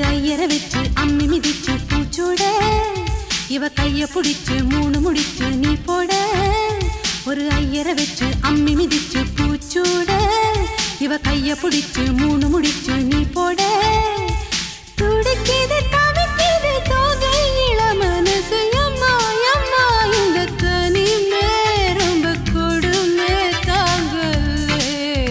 ஐயரை வச்சு அம்மி மிதிச்சு பூச்சோட இவ கைய புடிச்சு மூணு முடிச்சு நீ போட ஒரு ஐயரை வச்சு அம்மி மிதிச்சு பூச்சோட இவ கைய புடிச்சு மூணு முடிச்சு நீ போட துடிக்குது தவிக்குது தோகை இளமனசு அம்மா அம்மா இந்த தனிமே ரொம்ப கொடுமை தாங்கலே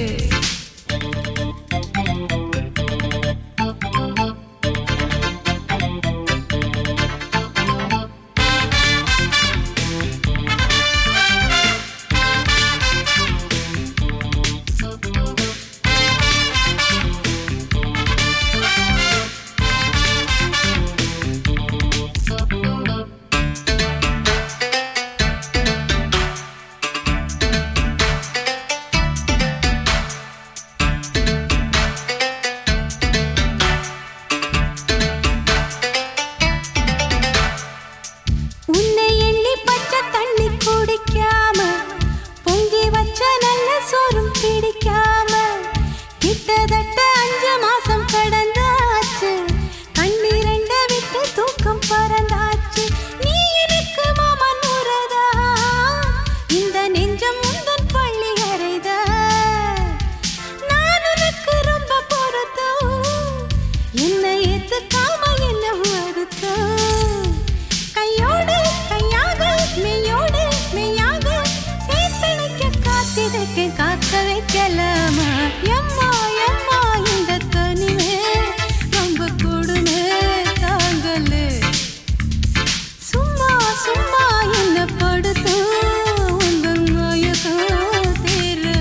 உன்னை எண்ணி பச்சை தண்ணி குடிக்காம பொங்கி வச்ச நல்ல சோறும் பிடிக்காம கிட்டத்தட்ட அஞ்சு மாசம் கடந்தாச்சு கண்ணீரண்ட விட்டு தூக்கம் பறந்தாச்சு நீ எனக்கு மாமன் உறதா இந்த நெஞ்சம் முந்தன் பள்ளி அறைதா நான் உனக்கு ரொம்ப பொருத்தம் என்னை ஏத்துக்காம என்ன வருத்தம் கையோடு கையாக மெய்யோடு மெய்யாக சேர்த்தணைக்க காத்திருக்க காக்க வைக்கலாமா எம்மா எம்மா இந்த தனிமே ரொம்ப கொடுமை தாங்கலே சும்மா சும்மா என்ன படுத்தும் உங்க மயக்கம் தெரியல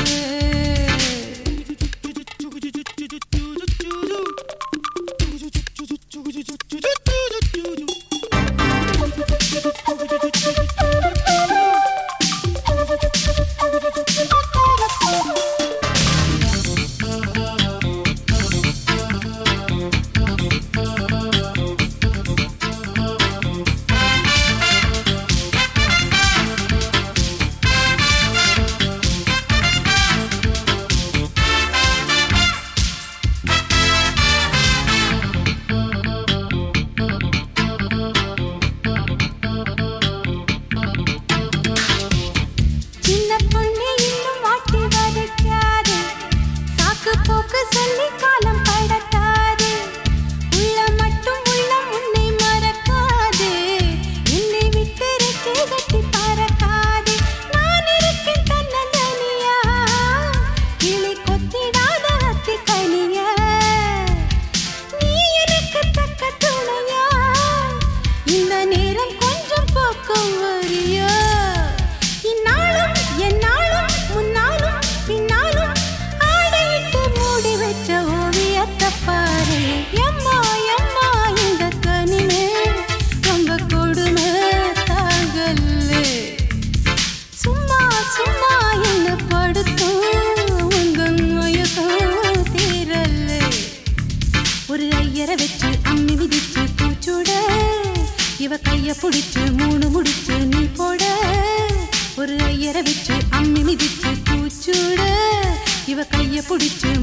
சின்ன பொண்ணு இன்னும் வாட்டி வதைக்காது சாக்கு போக்கு சொல்லி காலம் கடத்தாது உள்ள மட்டும் உள்ள உன்னை மறக்காது என்னை விட்டு இருக்கு கட்டி பறக்காது நான் இருக்கேன் தன்னந்தனியா கிளி கொத்திடாத அத்தி கனியா நீ எனக்கு தக்க துணையா இந்த நேரம் கொஞ்சம் பக்கம் வரியா இந்நாளும் எந்நாளும் முன்னாலும் பின்னாலும் ஆடையிட்டு மூடி வச்ச ஓவியத்தை பாரு எம்மா எம்மா இந்த தனிமே ரொம்ப கொடுமை தாங்கல்லே சும்மா சும்மா என்ன படுத்தும் உங்க மயக்கம் தீரல்லே ஒரு ஐயரை வச்சு அம்மி மிதிச்சு பூச்சோட இவ கைய புடிச்சு மூணு முடிச்சு நீ போட ஒரு ஐயரை வச்சு அம்மி மிதிச்சு பூச்சோட இவ கைய புடிச்சு